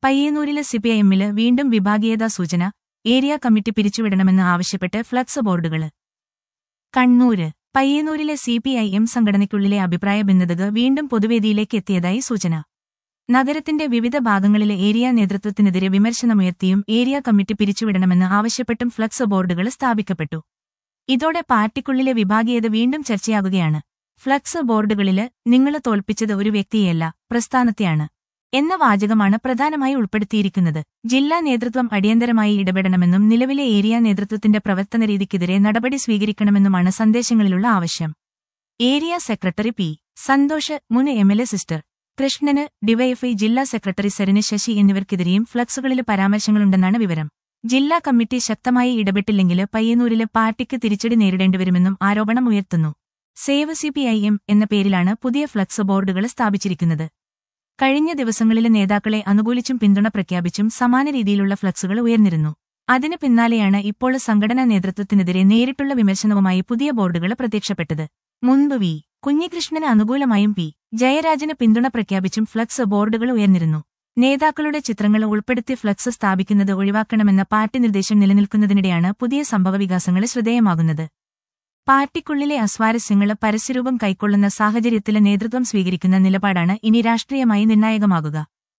പയ്യന്നൂരിലെ സിപിഐഎമ്മില് വീണ്ടും വിഭാഗീയതാ സൂചന area committee പിരിച്ചുവിടണമെന്ന് ആവശ്യപ്പെട്ട് ഫ്ലക്സ് ബോർഡുകള് കണ്ണൂര് പയ്യന്നൂരിലെ സിപിഐഎം സംഘടനയ്ക്കുള്ളിലെ അഭിപ്രായ ഭിന്നതകൾ വീണ്ടും പൊതുവേദിയിലേക്ക് എത്തിയതായി സൂചന നഗരത്തിന്റെ വിവിധ ഭാഗങ്ങളിലെ ഏരിയ നേതൃത്വത്തിനെതിരെ വിമർശനമുയർത്തിയും ഏരിയ കമ്മിറ്റി പിരിച്ചുവിടണമെന്ന് ആവശ്യപ്പെട്ടും ഫ്ലക്സ് ബോർഡുകൾ സ്ഥാപിക്കപ്പെട്ടു ഇതോടെ പാർട്ടിക്കുള്ളിലെ വിഭാഗീയത വീണ്ടും ചർച്ചയാകുകയാണ് ഫ്ലക്സ് ബോർഡുകളില് നിങ്ങള് തോൽപ്പിച്ചത് ഒരു വ്യക്തിയെയല്ല പ്രസ്ഥാനത്തെയാണ് എന്ന വാചകമാണ് പ്രധാനമായി ഉൾപ്പെടുത്തിയിരിക്കുന്നത് ജില്ലാ നേതൃത്വം അടിയന്തരമായി ഇടപെടണമെന്നും നിലവിലെ ഏരിയ നേതൃത്വത്തിന്റെ പ്രവർത്തന രീതിക്കെതിരെ നടപടി സ്വീകരിക്കണമെന്നുമാണ് സന്ദേശങ്ങളിലുള്ള ആവശ്യം ഏരിയ സെക്രട്ടറി പി സന്തോഷ് മുൻ എംഎൽഎ സിസ്റ്റർ കൃഷ്ണന് ഡിവൈഎഫ്ഐ ജില്ലാ സെക്രട്ടറി സരിന് ശശി എന്നിവർക്കെതിരെയും ഫ്ലക്സുകളിൽ പരാമർശങ്ങളുണ്ടെന്നാണ് വിവരം ജില്ലാ കമ്മിറ്റി ശക്തമായി ഇടപെട്ടില്ലെങ്കിൽ പയ്യന്നൂരിലെ പാർട്ടിക്ക് തിരിച്ചടി നേരിടേണ്ടിവരുമെന്നും ആരോപണം ഉയർത്തുന്നു സേവ് സിപിഐഎം എന്ന പേരിലാണ് പുതിയ ഫ്ലക്സ് ബോർഡുകൾ സ്ഥാപിച്ചിരിക്കുന്നത് കഴിഞ്ഞ ദിവസങ്ങളിലെ നേതാക്കളെ അനുകൂലിച്ചും പിന്തുണ പ്രഖ്യാപിച്ചും സമാന രീതിയിലുള്ള ഫ്ലക്സുകൾ ഉയർന്നിരുന്നു അതിന് പിന്നാലെയാണ് ഇപ്പോൾ സംഘടനാ നേതൃത്വത്തിനെതിരെ നേരിട്ടുള്ള വിമർശനവുമായി പുതിയ ബോർഡുകൾ പ്രത്യക്ഷപ്പെട്ടത് മുൻപ് വി കുഞ്ഞികൃഷ്ണന് അനുകൂലമായും പി ജയരാജന് പിന്തുണ പ്രഖ്യാപിച്ചും ഫ്ലക്സ് ബോർഡുകൾ ഉയർന്നിരുന്നു നേതാക്കളുടെ ചിത്രങ്ങൾ ഉൾപ്പെടുത്തി ഫ്ലക്സ് സ്ഥാപിക്കുന്നത് ഒഴിവാക്കണമെന്ന പാർട്ടി നിർദ്ദേശം നിലനിൽക്കുന്നതിനിടെയാണ് പുതിയ സംഭവവികാസങ്ങൾ ശ്രദ്ധേയമാകുന്നത് പാർട്ടിക്കുള്ളിലെ അസ്വാരസ്യങ്ങൾ പരസ്യരൂപം കൈക്കൊള്ളുന്ന സാഹചര്യത്തിലെ നേതൃത്വം സ്വീകരിക്കുന്ന നിലപാടാണ് ഇനി രാഷ്ട്രീയമായി നിർണായകമാകുക